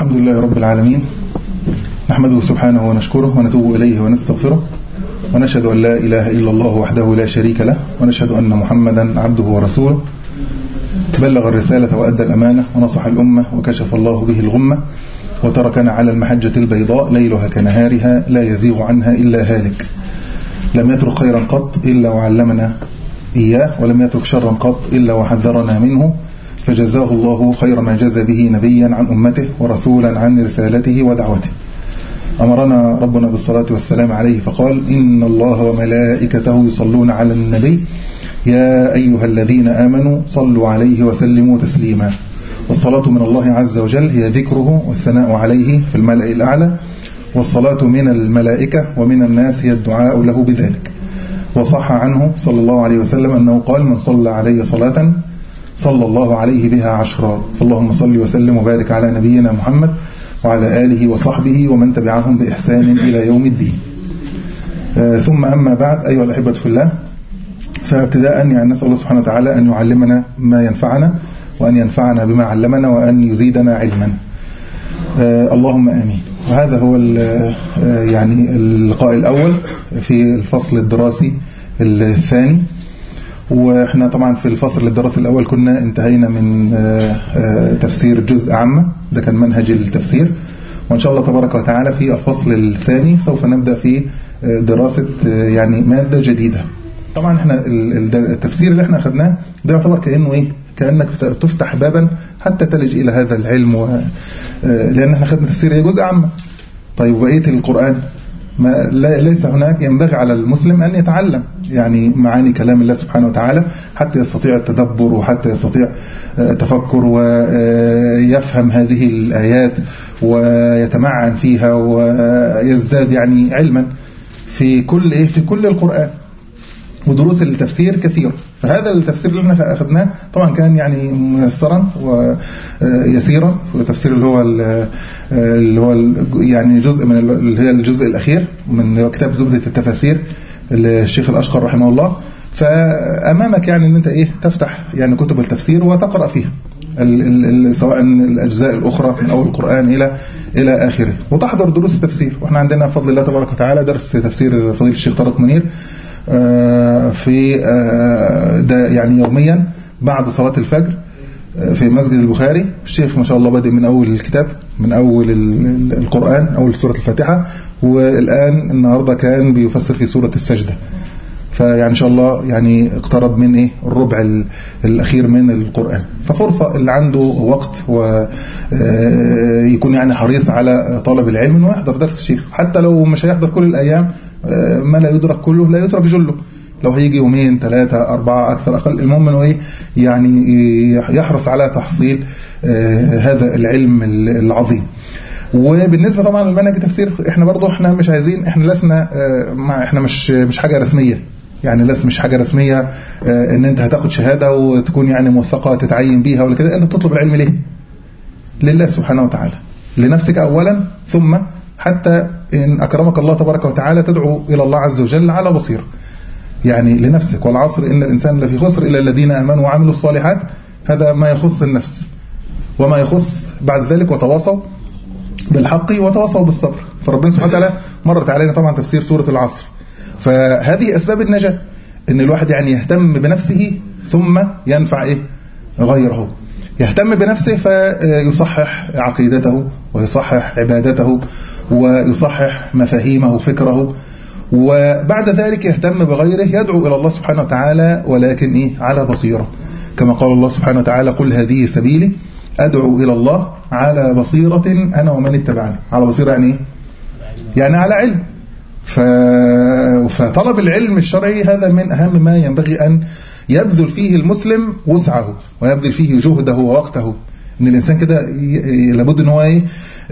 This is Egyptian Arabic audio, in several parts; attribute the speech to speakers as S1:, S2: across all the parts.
S1: الحمد لله رب العالمين نحمده سبحانه ونشكره ونتوب إليه ونستغفره ونشهد أن لا إله إلا الله وحده لا شريك له ونشهد أن محمدا عبده ورسوله بلغ الرسالة وأدى الأمانة ونصح الأمة وكشف الله به الغمة وتركنا على المحجة البيضاء ليلها كنهارها لا يزيغ عنها إلا هالك لم يترك خيرا قط إلا وعلمنا إياه ولم يترك شرا قط إلا وحذرنا منه فجزاه الله خير ما جزى به نبيا عن أمته ورسولا عن رسالته ودعوته أمرنا ربنا بالصلاة والسلام عليه فقال إن الله وملائكته يصلون على النبي يا أيها الذين آمنوا صلوا عليه وسلموا تسليما والصلاة من الله عز وجل هي ذكره والثناء عليه في الملأ الأعلى والصلاة من الملائكة ومن الناس هي الدعاء له بذلك وصح عنه صلى الله عليه وسلم أنه قال من صلى علي صلاة صلى الله عليه بها عشرا فاللهم صل وسلم وبارك على نبينا محمد وعلى آله وصحبه ومن تبعهم بإحسان إلى يوم الدين ثم أما بعد أيها الأحبة في الله فابتداء يعني نسأل الله سبحانه وتعالى أن يعلمنا ما ينفعنا وأن ينفعنا بما علمنا وأن يزيدنا علما اللهم آمين وهذا هو يعني اللقاء الأول في الفصل الدراسي الثاني واحنا طبعا في الفصل الدراسي الأول كنا انتهينا من تفسير جزء عامة ده كان منهج التفسير وإن شاء الله تبارك وتعالى في الفصل الثاني سوف نبدأ في دراسة يعني مادة جديدة طبعا احنا التفسير اللي احنا أخذناه ده يعتبر كأنه ايه كأنك تفتح بابا حتى تلج إلى هذا العلم و... لأن احنا أخذنا تفسير هي جزء عامة طيب وبقية القرآن ما ليس هناك ينبغي على المسلم أن يتعلم يعني معاني كلام الله سبحانه وتعالى حتى يستطيع التدبر وحتى يستطيع تفكر ويفهم هذه الآيات ويتمعن فيها ويزداد يعني علما في كل إيه في كل القرآن ودروس التفسير كثيرة فهذا التفسير اللي احنا أخذناه طبعا كان يعني ميسرا ويسيرا التفسير اللي هو اللي هو يعني جزء من اللي هي الجزء الأخير من كتاب زبدة التفاسير للشيخ الأشقر رحمه الله فأمامك يعني ان انت ايه تفتح يعني كتب التفسير وتقرأ فيها ال ال سواء الأجزاء الأخرى من أول القرآن إلى إلى آخره وتحضر دروس التفسير وإحنا عندنا بفضل الله تبارك وتعالى درس تفسير فضيل الشيخ طارق منير في ده يعني يوميا بعد صلاة الفجر في مسجد البخاري الشيخ ما شاء الله بادئ من أول الكتاب من أول القرآن أول سورة الفاتحة والآن النهاردة كان بيفسر في سورة السجدة فيعني إن شاء الله يعني اقترب من إيه الربع الأخير من القرآن ففرصة اللي عنده وقت ويكون يعني حريص على طلب العلم إنه يحضر درس الشيخ حتى لو مش هيحضر كل الأيام ما لا يدرك كله لا يترك جله لو هيجي يومين ثلاثة أربعة أكثر أقل المهم أنه إيه يعني يحرص على تحصيل هذا العلم العظيم وبالنسبة طبعا للمنهج التفسير احنا برضو احنا مش عايزين احنا لسنا احنا مش مش حاجة رسمية يعني لسه مش حاجة رسمية ان انت هتاخد شهادة وتكون يعني موثقة تتعين بيها ولا كده انت بتطلب العلم ليه لله سبحانه وتعالى لنفسك اولا ثم حتى إن أكرمك الله تبارك وتعالى تدعو إلى الله عز وجل على بصيرة يعني لنفسك والعصر إن الإنسان لفي خسر إلا الذين آمنوا وعملوا الصالحات هذا ما يخص النفس وما يخص بعد ذلك وتواصوا بالحق وتواصوا بالصبر فربنا سبحانه وتعالى مرت علينا طبعا تفسير سورة العصر فهذه أسباب النجاة إن الواحد يعني يهتم بنفسه ثم ينفع إيه غيره يهتم بنفسه فيصحح عقيدته ويصحح عبادته ويصحح مفاهيمه وفكره وبعد ذلك يهتم بغيره يدعو إلى الله سبحانه وتعالى ولكن إيه على بصيرة كما قال الله سبحانه وتعالى قل هذه سبيلي أدعو إلى الله على بصيرة أنا ومن اتبعني على بصيرة يعني إيه؟ يعني على علم ف... فطلب العلم الشرعي هذا من أهم ما ينبغي أن يبذل فيه المسلم وسعه ويبذل فيه جهده ووقته ان الانسان كده لابد ان هو ايه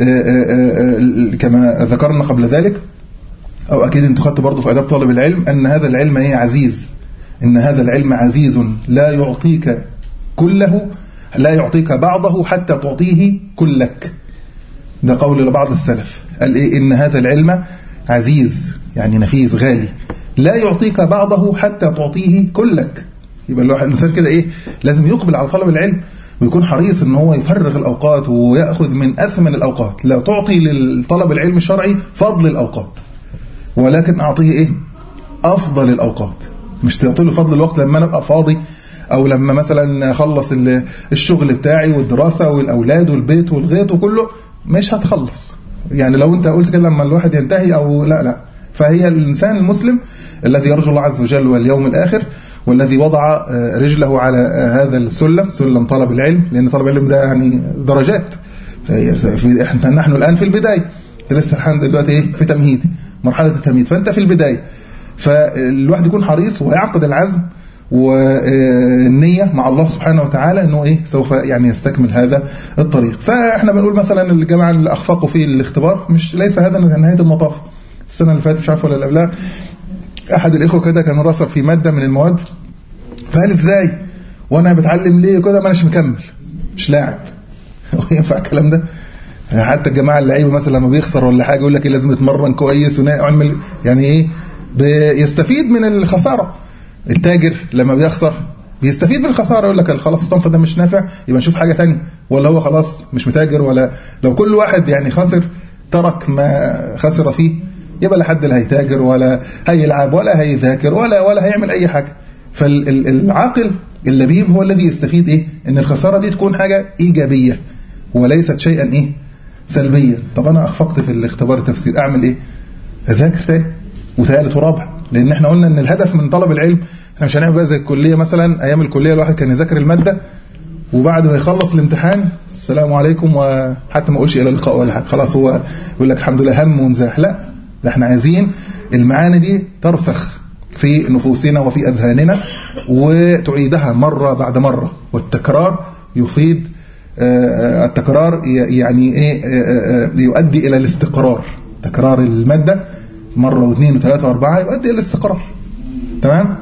S1: كما ذكرنا قبل ذلك او اكيد انتوا خدتوا برضه في اداب طالب العلم ان هذا العلم ايه عزيز ان هذا العلم عزيز لا يعطيك كله لا يعطيك بعضه حتى تعطيه كلك ده قول لبعض السلف قال ايه ان هذا العلم عزيز يعني نفيس غالي لا يعطيك بعضه حتى تعطيه كلك يبقى الواحد الانسان كده ايه لازم يقبل على طلب العلم ويكون حريص ان هو يفرغ الاوقات وياخذ من اثمن الاوقات لا تعطي للطلب العلم الشرعي فضل الاوقات ولكن اعطيه ايه افضل الاوقات مش تعطي له فضل الوقت لما انا ابقى فاضي او لما مثلا اخلص الشغل بتاعي والدراسه والاولاد والبيت والغيط وكله مش هتخلص يعني لو انت قلت كده لما الواحد ينتهي او لا لا فهي الانسان المسلم الذي يرجو الله عز وجل واليوم الاخر والذي وضع رجله على هذا السلم سلم طلب العلم لان طلب العلم ده يعني درجات في احنا نحن الان في البدايه لسه الحين دلوقتي ايه في تمهيد مرحله التمهيد فانت في البدايه فالواحد يكون حريص ويعقد العزم والنية مع الله سبحانه وتعالى انه ايه سوف يعني يستكمل هذا الطريق فاحنا بنقول مثلا الجماعه اللي اخفقوا في الاختبار مش ليس هذا نهايه المطاف السنه اللي فاتت مش عارف ولا اللي قبلها احد الاخوه كده كان راسب في ماده من المواد فقال ازاي وانا بتعلم ليه كده ما اناش مكمل مش لاعب ينفع الكلام ده حتى الجماعه اللعيبه مثلا لما بيخسر ولا حاجه يقول لك إيه لازم يتمرن كويس ويعمل يعني ايه بيستفيد من الخساره التاجر لما بيخسر بيستفيد من الخساره يقول لك خلاص الصنف ده مش نافع يبقى نشوف حاجه ثانيه ولا هو خلاص مش متاجر ولا لو كل واحد يعني خسر ترك ما خسر فيه يبقى لا حد لا هيتاجر ولا هيلعب ولا هيذاكر ولا ولا هيعمل اي حاجه فالعاقل اللبيب هو الذي يستفيد ايه ان الخساره دي تكون حاجه ايجابيه وليست شيئا ايه سلبيا طب انا اخفقت في الاختبار التفسير اعمل ايه اذاكر تاني وثالث ورابع لان احنا قلنا ان الهدف من طلب العلم احنا مش هنعمل بقى زي الكليه مثلا ايام الكليه الواحد كان يذاكر الماده وبعد ما يخلص الامتحان السلام عليكم وحتى ما اقولش الى اللقاء ولا حاجه خلاص هو يقول لك الحمد لله هم ونزاح لا ده احنا عايزين المعاني دي ترسخ في نفوسنا وفي اذهاننا وتعيدها مره بعد مره والتكرار يفيد التكرار يعني ايه يؤدي الى الاستقرار تكرار الماده مره واثنين وثلاثه واربعه يؤدي الى الاستقرار تمام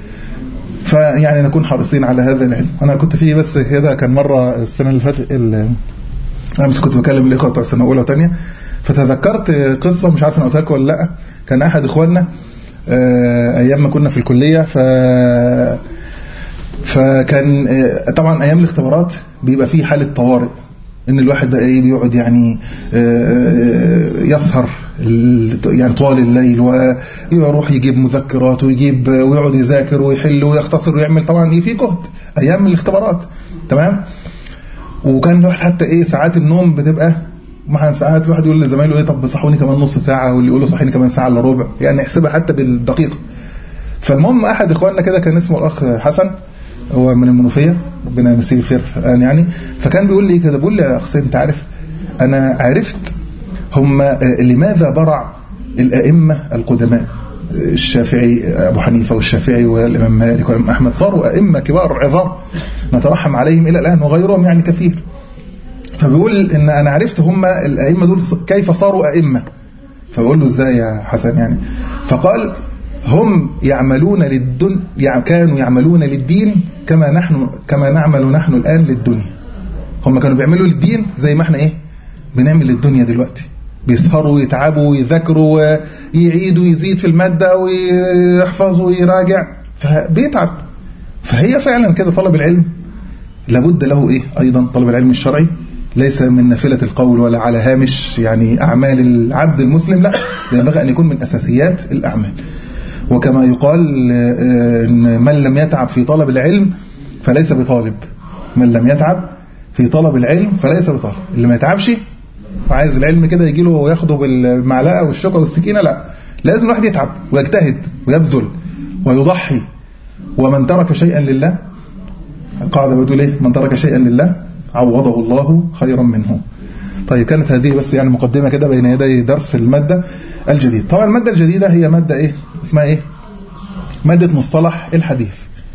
S1: فيعني نكون حريصين على هذا العلم انا كنت فيه بس كده كان مره السنه اللي فاتت امس كنت بكلم الاخوه بتوع السنه اولى وثانيه فتذكرت قصه مش عارف انا قلتها لكم ولا لا كان احد اخواننا ايام ما كنا في الكليه ف فكان طبعا ايام الاختبارات بيبقى فيه حاله طوارئ ان الواحد بقى ايه بيقعد يعني يسهر يعني طوال الليل ويروح يجيب مذكرات ويجيب ويقعد يذاكر ويحل ويختصر ويعمل طبعا ايه في جهد ايام الاختبارات تمام وكان الواحد حتى ايه ساعات النوم بتبقى مع ساعات الواحد يقول لزمايله ايه طب صحوني كمان نص ساعه واللي يقول له صحيني كمان ساعه الا ربع يعني احسبها حتى بالدقيقه فالمهم احد اخواننا كده كان اسمه الاخ حسن هو من المنوفيه ربنا يمسيه بالخير يعني فكان بيقول لي كده بيقول لي يا اخ سيد انت عارف انا عرفت هم لماذا برع الائمه القدماء الشافعي ابو حنيفه والشافعي والامام مالك والامام احمد صاروا ائمه كبار عظام نترحم عليهم الى الان وغيرهم يعني كثير فبيقول ان انا عرفت هم الائمه دول كيف صاروا ائمه فبقول له ازاي يا حسن يعني فقال هم يعملون للدن يعني كانوا يعملون للدين كما نحن كما نعمل نحن الان للدنيا هم كانوا بيعملوا للدين زي ما احنا ايه بنعمل للدنيا دلوقتي بيسهروا ويتعبوا ويذاكروا ويعيدوا ويزيد في الماده ويحفظ ويراجع فبيتعب فهي فعلا كده طلب العلم لابد له ايه ايضا طلب العلم الشرعي ليس من نافلة القول ولا على هامش يعني أعمال العبد المسلم لا ينبغي أن يكون من أساسيات الأعمال وكما يقال من لم يتعب في طلب العلم فليس بطالب من لم يتعب في طلب العلم فليس بطالب اللي ما يتعبش وعايز العلم كده يجي له وياخده بالمعلقة والشوكة والسكينة لا لازم الواحد يتعب ويجتهد ويبذل ويضحي ومن ترك شيئا لله القاعدة بتقول ايه من ترك شيئا لله عوضه الله خيرا منه طيب كانت هذه بس يعني مقدمة كده بين يدي درس المادة الجديد طبعا المادة الجديدة هي مادة ايه اسمها ايه مادة مصطلح الحديث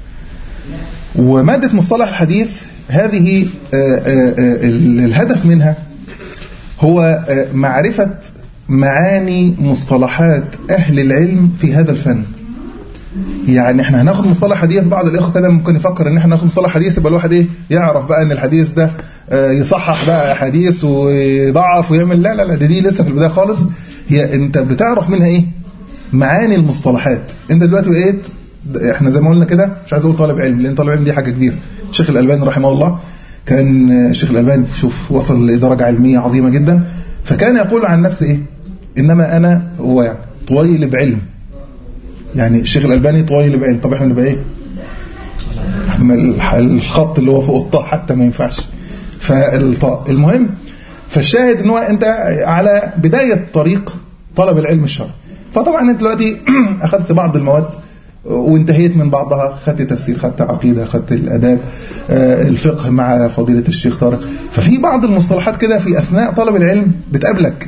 S1: ومادة مصطلح الحديث هذه آآ آآ الهدف منها هو معرفة معاني مصطلحات أهل العلم في هذا الفن يعني احنا هناخد مصطلح حديث بعض الاخوه كده ممكن يفكر ان احنا ناخد مصطلح حديث يبقى الواحد ايه يعرف بقى ان الحديث ده يصحح بقى حديث ويضعف ويعمل لا لا لا دي, دي لسه في البدايه خالص هي انت بتعرف منها ايه معاني المصطلحات انت دلوقتي بقيت احنا زي ما قلنا كده مش عايز اقول طالب علم لان طالب علم دي حاجه كبيره الشيخ الالباني رحمه الله كان الشيخ الألباني شوف وصل لدرجة علمية عظيمة جدا فكان يقول عن نفسه إيه إنما أنا هو يعني طويل بعلم يعني الشيخ الألباني طويل بعلم طب إحنا نبقى إيه الخط اللي هو فوق الطاء حتى ما ينفعش فالطاء المهم فالشاهد ان هو انت على بداية طريق طلب العلم الشرعي فطبعا انت دلوقتي اخذت بعض المواد وانتهيت من بعضها خدت تفسير خدت عقيدة خدت الأداب الفقه مع فضيلة الشيخ طارق ففي بعض المصطلحات كده في أثناء طلب العلم بتقابلك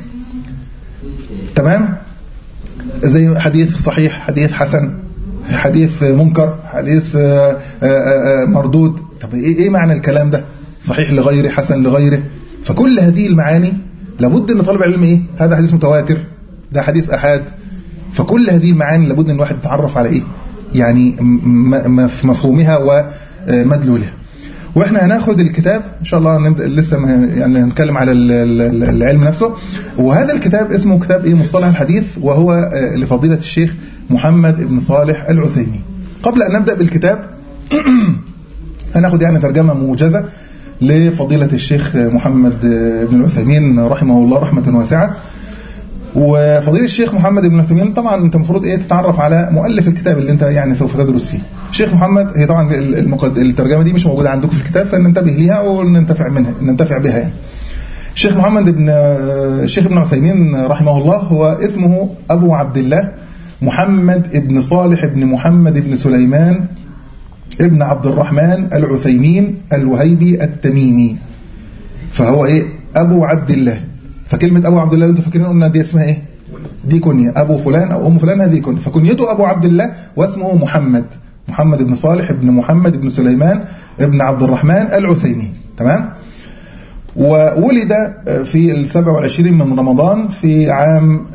S1: تمام زي حديث صحيح حديث حسن حديث منكر حديث مردود طب ايه ايه معنى الكلام ده صحيح لغيره حسن لغيره فكل هذه المعاني لابد ان طالب العلم ايه هذا حديث متواتر ده حديث احاد فكل هذه المعاني لابد ان الواحد يتعرف على ايه يعني في مفهومها ومدلولها واحنا هناخد الكتاب ان شاء الله نبدا لسه يعني هنتكلم على العلم نفسه وهذا الكتاب اسمه كتاب ايه مصطلح الحديث وهو لفضيله الشيخ محمد بن صالح العثيمين قبل ان نبدا بالكتاب هناخد يعني ترجمه موجزه لفضيله الشيخ محمد بن العثيمين رحمه الله رحمه واسعه وفضيله الشيخ محمد بن عثيمين طبعا انت المفروض ايه تتعرف على مؤلف الكتاب اللي انت يعني سوف تدرس فيه الشيخ محمد هي طبعا المقد... الترجمه دي مش موجوده عندكم في الكتاب فننتبه ليها وننتفع منها ننتفع بها يعني الشيخ محمد بن الشيخ ابن عثيمين رحمه الله هو اسمه ابو عبد الله محمد ابن صالح ابن محمد ابن سليمان ابن عبد الرحمن العثيمين الوهيبي التميمي فهو ايه ابو عبد الله فكلمة أبو عبد الله اللي انتوا فاكرين قلنا دي اسمها إيه؟ دي كنية أبو فلان أو أم فلان هذه كنية فكنيته أبو عبد الله واسمه محمد محمد بن صالح بن محمد بن سليمان ابن عبد الرحمن العثيمي تمام؟ وولد في السبع والعشرين من رمضان في عام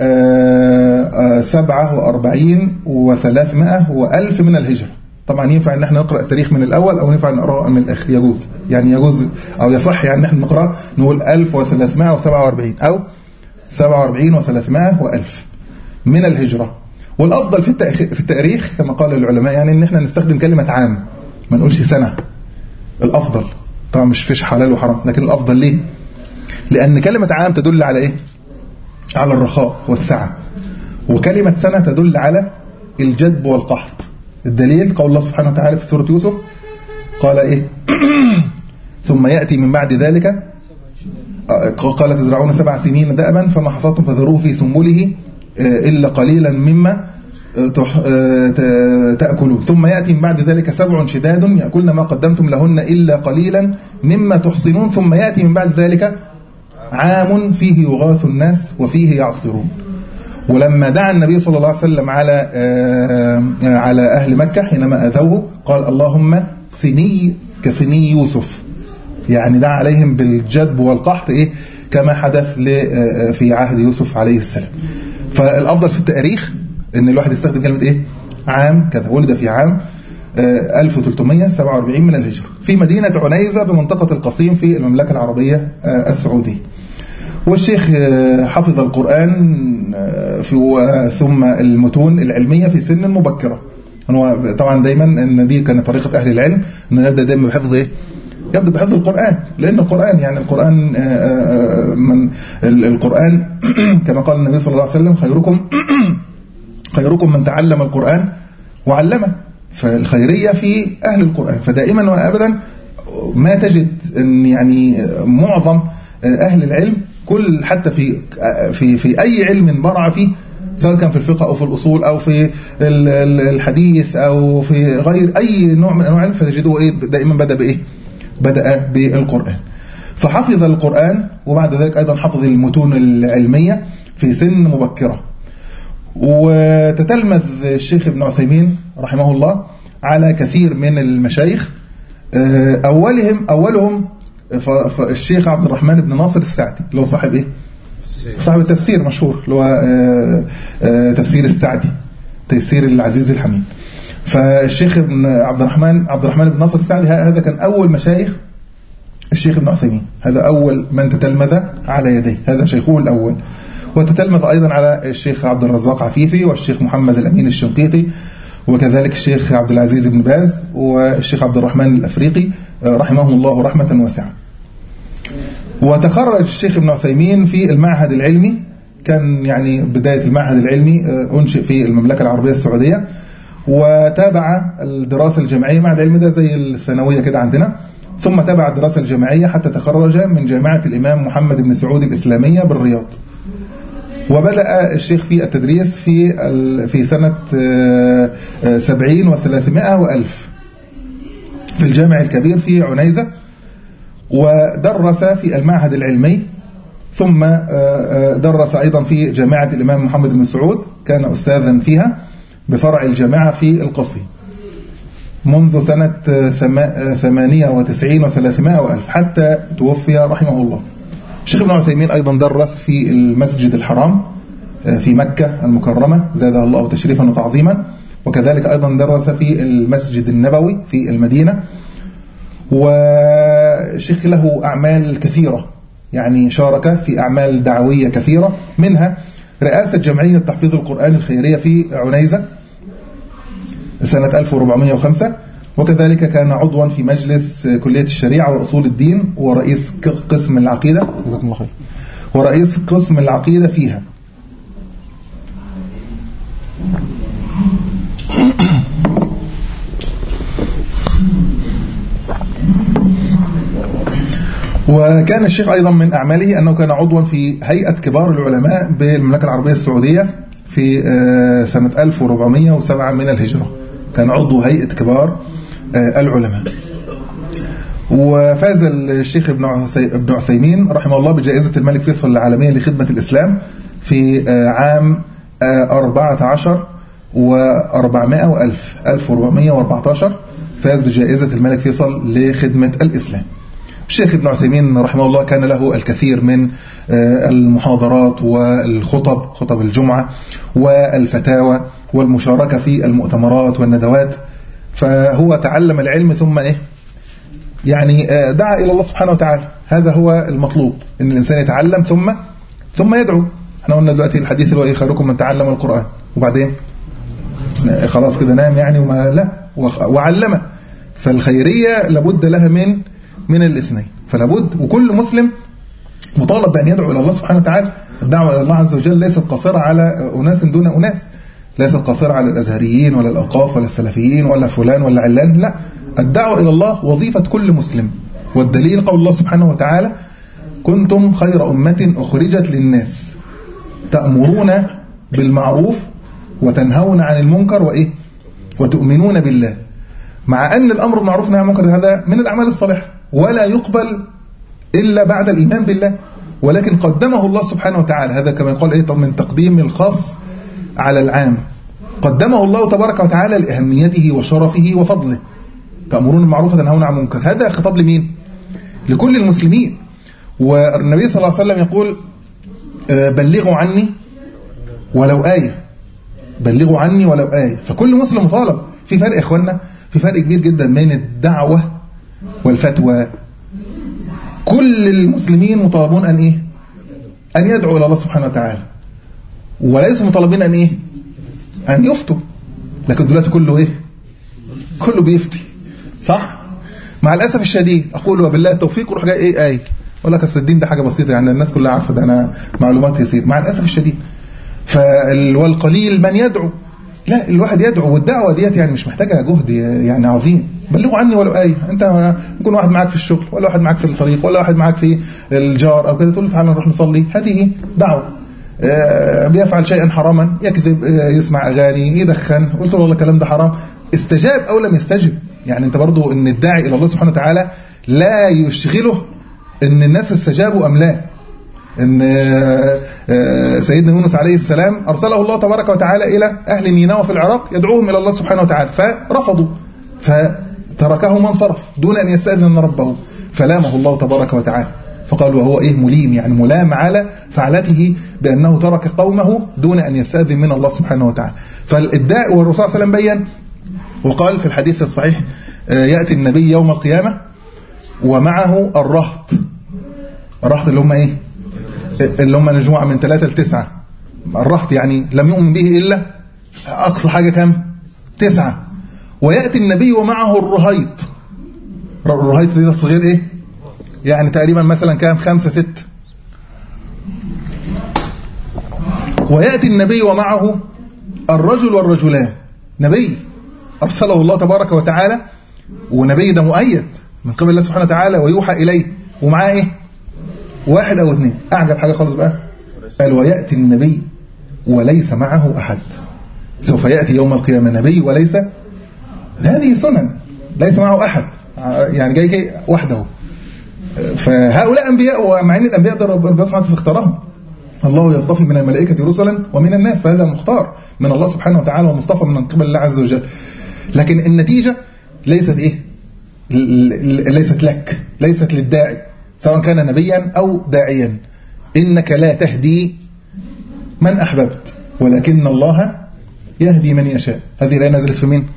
S1: سبعة وأربعين وثلاثمائة وألف من الهجرة طبعا ينفع ان احنا نقرا التاريخ من الاول او ينفع نقراه من الاخر يجوز يعني يجوز او يصح يعني ان احنا نقرا نقول 1347 او 47 و300 و1000 من الهجره والافضل في في التاريخ كما قال العلماء يعني ان احنا نستخدم كلمه عام ما نقولش سنه الافضل طبعا مش فيش حلال وحرام لكن الافضل ليه لان كلمه عام تدل على ايه على الرخاء والسعه وكلمه سنه تدل على الجدب والقحط الدليل قول الله سبحانه وتعالى في سورة يوسف قال إيه ثم يأتي من بعد ذلك قال تزرعون سبع سنين دأبا فما حصدتم فذروه في سنبله إلا قليلا مما تأكلون ثم يأتي من بعد ذلك سبع شداد يأكلن ما قدمتم لهن إلا قليلا مما تحصنون ثم يأتي من بعد ذلك عام فيه يغاث الناس وفيه يعصرون ولما دعا النبي صلى الله عليه وسلم على على أهل مكة حينما أذوه قال اللهم سني كسني يوسف يعني دعا عليهم بالجدب والقحط إيه كما حدث في عهد يوسف عليه السلام فالأفضل في التاريخ ان الواحد يستخدم كلمة ايه عام كذا ولد في عام 1347 من الهجرة في مدينة عنيزة بمنطقة القصيم في المملكة العربية السعودية والشيخ حفظ القرآن في ثم المتون العلمية في سن مبكرة هو طبعا دايما ان دي كانت طريقة أهل العلم انه يبدأ دايما بحفظ ايه يبدأ بحفظ القرآن لأن القرآن يعني القرآن من القرآن كما قال النبي صلى الله عليه وسلم خيركم خيركم من تعلم القرآن وعلمه فالخيرية في أهل القرآن فدائما وأبدا ما تجد أن يعني معظم أهل العلم كل حتى في في في أي علم برع فيه سواء كان في الفقه أو في الأصول أو في الحديث أو في غير أي نوع من أنواع العلم فتجده إيه دائما بدأ بإيه بدأ بالقرآن فحفظ القرآن وبعد ذلك أيضا حفظ المتون العلمية في سن مبكرة وتتلمذ الشيخ ابن عثيمين رحمه الله على كثير من المشايخ أولهم أولهم الشيخ عبد الرحمن بن ناصر السعدي اللي هو صاحب إيه؟ صاحب التفسير مشهور اللي هو تفسير السعدي تيسير العزيز الحميد فالشيخ ابن عبد الرحمن عبد الرحمن بن ناصر السعدي هذا كان أول مشايخ الشيخ ابن عثيمين هذا أول من تتلمذ على يديه هذا شيخه الأول وتتلمذ أيضا على الشيخ عبد الرزاق عفيفي والشيخ محمد الأمين الشنقيطي وكذلك الشيخ عبد العزيز بن باز والشيخ عبد الرحمن الأفريقي رحمه الله رحمة واسعة وتخرج الشيخ ابن عثيمين في المعهد العلمي كان يعني بداية المعهد العلمي أنشئ في المملكة العربية السعودية وتابع الدراسة الجامعية معهد العلمي ده زي الثانوية كده عندنا ثم تابع الدراسة الجامعية حتى تخرج من جامعة الإمام محمد بن سعود الإسلامية بالرياض وبدأ الشيخ في التدريس في في سنة سبعين وثلاثمائة وألف في الجامع الكبير في عنيزة ودرس في المعهد العلمي ثم درس أيضا في جامعة الإمام محمد بن سعود كان أستاذا فيها بفرع الجامعة في القصي منذ سنة ثمانية وتسعين وثلاثمائة وألف حتى توفي رحمه الله الشيخ ابن عثيمين أيضا درس في المسجد الحرام في مكة المكرمة زادها الله تشريفا وتعظيما وكذلك أيضا درس في المسجد النبوي في المدينة والشيخ له أعمال كثيرة يعني شارك في أعمال دعوية كثيرة منها رئاسة جمعية تحفيظ القرآن الخيرية في عنيزة سنة 1405 وكذلك كان عضوا في مجلس كلية الشريعة وأصول الدين ورئيس قسم العقيدة جزاكم الله خير ورئيس قسم العقيدة فيها وكان الشيخ أيضا من أعماله أنه كان عضوا في هيئة كبار العلماء بالمملكة العربية السعودية في سنة 1407 من الهجرة كان عضو هيئة كبار العلماء وفاز الشيخ ابن عثيمين رحمه الله بجائزة الملك فيصل العالمية لخدمة الإسلام في عام 14 و400 وألف 1414 فاز بجائزة الملك فيصل لخدمة الإسلام الشيخ ابن عثيمين رحمه الله كان له الكثير من المحاضرات والخطب خطب الجمعة والفتاوى والمشاركة في المؤتمرات والندوات فهو تعلم العلم ثم إيه يعني دعا إلى الله سبحانه وتعالى هذا هو المطلوب إن الإنسان يتعلم ثم ثم يدعو احنا قلنا دلوقتي الحديث اللي هو ايه خيركم من تعلم القرآن وبعدين خلاص كده نام يعني وما لا وعلمه فالخيرية لابد لها من من الاثنين فلابد وكل مسلم مطالب بأن يدعو إلى الله سبحانه وتعالى الدعوة إلى الله عز وجل ليست قاصرة على أناس دون أناس ليست قاصرة على الأزهريين ولا الأوقاف ولا السلفيين ولا فلان ولا علان لا الدعوة إلى الله وظيفة كل مسلم والدليل قول الله سبحانه وتعالى كنتم خير أمة أخرجت للناس تأمرون بالمعروف وتنهون عن المنكر وإيه وتؤمنون بالله مع أن الأمر بالمعروف والنهي عن المنكر هذا من الأعمال الصالحة ولا يقبل إلا بعد الإيمان بالله ولكن قدمه الله سبحانه وتعالى هذا كما يقول إيه من تقديم الخاص على العام قدمه الله تبارك وتعالى لأهميته وشرفه وفضله تأمرون بالمعروف وتنهون عن المنكر هذا خطاب لمين لكل المسلمين والنبي صلى الله عليه وسلم يقول بلغوا عني ولو آية بلغوا عني ولو آية فكل مسلم مطالب في فرق يا إخوانا في فرق كبير جدا بين الدعوة والفتوى كل المسلمين مطالبون أن إيه أن يدعوا إلى الله سبحانه وتعالى وليسوا مطالبين أن إيه أن يفتوا لكن دلوقتي كله إيه كله بيفتي صح مع الأسف الشديد أقول وبالله التوفيق وروح جاي إيه آية أقول لك أصل الدين ده حاجة بسيطة يعني الناس كلها عارفة ده أنا معلومات يسير مع الأسف الشديد والقليل من يدعو لا الواحد يدعو والدعوة ديت يعني مش محتاجة جهد يعني عظيم بلغوا عني ولو آية أنت ممكن واحد معاك في الشغل ولا واحد معاك في الطريق ولا واحد معاك في الجار أو كده تقول له تعالى نروح نصلي هذه دعوة بيفعل شيئا حراما يكذب يسمع أغاني يدخن قلت له والله الكلام ده حرام استجاب أو لم يستجب يعني أنت برضو أن الداعي إلى الله سبحانه وتعالى لا يشغله أن الناس استجابوا أم لا ان سيدنا يونس عليه السلام أرسله الله تبارك وتعالى إلى أهل نينوى في العراق يدعوهم إلى الله سبحانه وتعالى فرفضوا فتركه من صرف دون أن يستأذن ربه فلامه الله تبارك وتعالى فقال وهو إيه مليم يعني ملام على فعلته بأنه ترك قومه دون أن يستأذن من الله سبحانه وتعالى فالإدعاء والرسول صلى الله عليه وسلم بين وقال في الحديث الصحيح يأتي النبي يوم القيامة ومعه الرهط الرهط اللي هم إيه اللي هم مجموعة من ثلاثة لتسعة الرهط يعني لم يؤمن به إلا أقصى حاجة كم تسعة ويأتي النبي ومعه الرهيط رهيط دي تصغير ايه يعني تقريبا مثلا كام خمسة ست ويأتي النبي ومعه الرجل والرجلان نبي أرسله الله تبارك وتعالى ونبي ده مؤيد من قبل الله سبحانه وتعالى ويوحى إليه ومعاه إيه واحد أو اثنين أعجب حاجة خالص بقى قال ويأتي النبي وليس معه أحد سوف يأتي يوم القيامة نبي وليس هذه سنن ليس معه أحد يعني جاي جاي وحده فهؤلاء أنبياء ومع أن الأنبياء ده ربنا سبحانه وتعالى اختارهم الله يصطفي من الملائكة رسلا ومن الناس فهذا المختار من الله سبحانه وتعالى ومصطفى من قبل الله عز وجل لكن النتيجة ليست إيه ليست لك ليست للداعي سواء كان نبيا أو داعيا إنك لا تهدي من أحببت ولكن الله يهدي من يشاء هذه لا نزلت في مين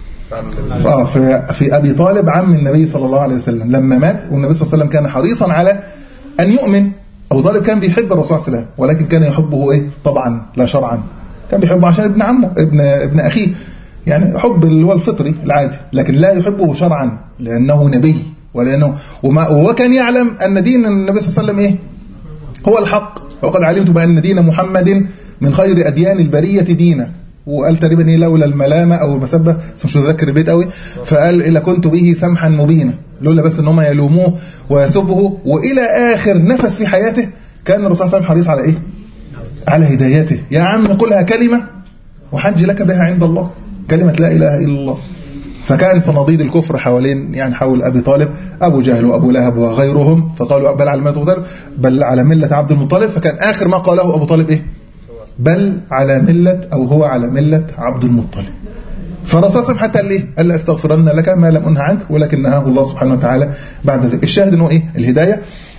S1: آه في, في أبي طالب عم النبي صلى الله عليه وسلم لما مات والنبي صلى الله عليه وسلم كان حريصا على أن يؤمن أبو طالب كان بيحب الرسول صلى الله عليه وسلم ولكن كان يحبه إيه طبعا لا شرعا كان بيحبه عشان ابن عمه ابن ابن أخيه يعني حب اللي هو الفطري العادي لكن لا يحبه شرعا لأنه نبي ولأنه وما وكان يعلم أن دين النبي صلى الله عليه وسلم إيه هو الحق وقد علمت بأن دين محمد من خير أديان البرية دينا وقال تقريبا ايه لولا الملامه او المسبه بس مش متذكر البيت قوي فقال الا كنت به سمحا مبينا لولا بس ان هم يلوموه ويسبه والى اخر نفس في حياته كان الرسول صلى الله عليه وسلم حريص على ايه على هدايته يا عم قلها كلمه وحج لك بها عند الله كلمه لا اله الا الله فكان صناديد الكفر حوالين يعني حول ابي طالب ابو جهل وابو لهب وغيرهم فقالوا بل على مله ابو طالب بل على مله عبد المطلب فكان اخر ما قاله ابو طالب ايه بل على ملة أو هو على ملة عبد المطلب فالرسول صلى حتى قال ايه قال لاستغفرن لك ما لم انه عنك ولكن نهاه الله سبحانه وتعالى بعد ذلك الشاهد انه ايه الهدايه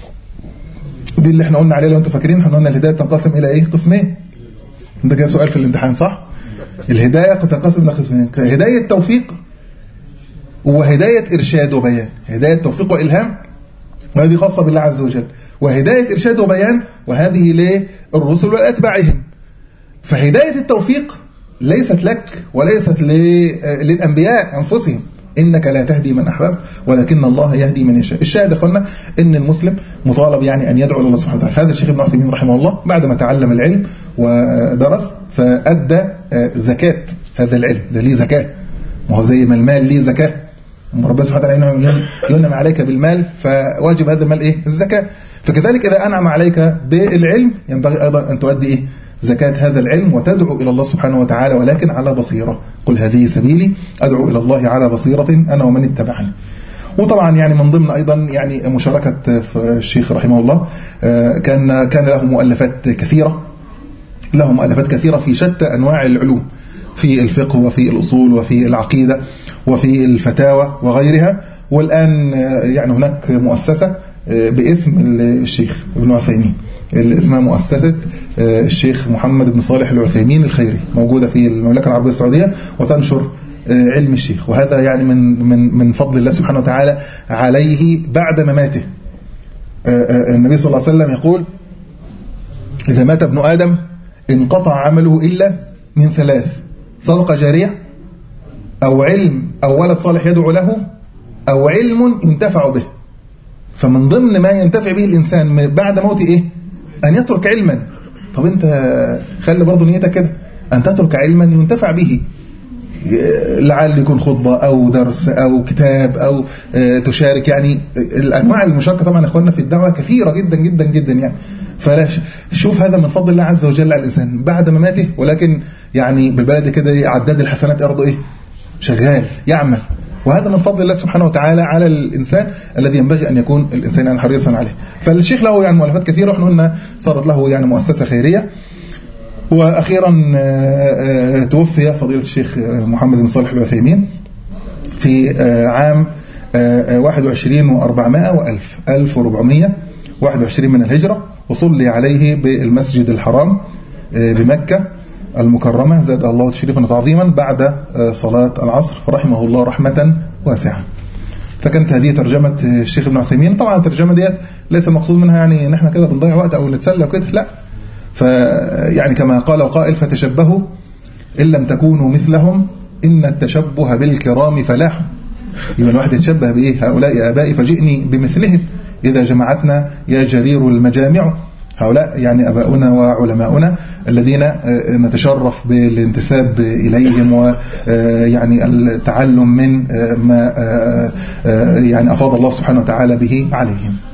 S1: دي اللي احنا قلنا عليها لو انتم فاكرين احنا قلنا الهدايه تنقسم الى ايه قسمين ده جاي سؤال في الامتحان صح الهدايه تنقسم الى قسمين هدايه توفيق وهدايه ارشاد وبيان هدايه توفيق والهام وهذه خاصه بالله عز وجل وهدايه ارشاد وبيان وهذه للرسل والاتباعهم فهداية التوفيق ليست لك وليست للأنبياء أنفسهم إنك لا تهدي من أحببت ولكن الله يهدي من يشاء الشاهد أخوانا إن المسلم مطالب يعني أن يدعو الله سبحانه وتعالى هذا الشيخ ابن عثيمين رحمه الله بعدما تعلم العلم ودرس فأدى زكاة هذا العلم ده ليه زكاة ما هو زي ما المال ليه زكاة ربنا سبحانه وتعالى ينعم عليك بالمال فواجب هذا المال إيه الزكاة فكذلك إذا أنعم عليك بالعلم ينبغي أيضا أن تؤدي إيه زكاة هذا العلم وتدعو إلى الله سبحانه وتعالى ولكن على بصيرة قل هذه سبيلي أدعو إلى الله على بصيرة أنا ومن اتبعني وطبعا يعني من ضمن ايضا يعني مشاركه الشيخ رحمه الله كان كان له مؤلفات كثيره له مؤلفات كثيره في شتى انواع العلوم في الفقه وفي الاصول وفي العقيده وفي الفتاوى وغيرها والان يعني هناك مؤسسه باسم الشيخ ابن عثيمين اللي اسمها مؤسسة الشيخ محمد بن صالح العثيمين الخيري موجودة في المملكة العربية السعودية وتنشر علم الشيخ وهذا يعني من من من فضل الله سبحانه وتعالى عليه بعد مماته النبي صلى الله عليه وسلم يقول إذا مات ابن آدم انقطع عمله إلا من ثلاث صدقة جارية أو علم أو ولد صالح يدعو له أو علم ينتفع به فمن ضمن ما ينتفع به الإنسان بعد موته إيه أن يترك علما طب أنت خلي برضه نيتك كده أن تترك علما ينتفع به لعل يكون خطبة أو درس أو كتاب أو تشارك يعني الأنواع المشاركة طبعا إخواننا في الدعوة كثيرة جدا جدا جدا يعني فلا شوف هذا من فضل الله عز وجل على الإنسان بعد مماته ولكن يعني بالبلد كده عداد الحسنات أرضه إيه شغال يعمل وهذا من فضل الله سبحانه وتعالى على الإنسان الذي ينبغي أن يكون الإنسان يعني حريصا عليه فالشيخ له يعني مؤلفات كثيرة ونحن قلنا صارت له يعني مؤسسة خيرية وأخيرا توفي فضيلة الشيخ محمد بن صالح العثيمين في عام 21 و400 وألف 1421 من الهجرة وصلي عليه بالمسجد الحرام بمكة المكرمة زاد الله تشريفا وتعظيما بعد صلاة العصر فرحمه الله رحمة واسعة فكانت هذه ترجمة الشيخ ابن عثيمين طبعا الترجمة ديت ليس المقصود منها يعني ان احنا كده بنضيع وقت او نتسلى وكده لا فيعني كما قال القائل فتشبهوا إن لم تكونوا مثلهم إن التشبه بالكرام فلاح يبقى الواحد يتشبه بإيه هؤلاء آبائي فجئني بمثلهم إذا جمعتنا يا جرير المجامع هؤلاء يعني أباؤنا وعلماؤنا الذين نتشرف بالانتساب إليهم ويعني التعلم من ما يعني أفاض الله سبحانه وتعالى به عليهم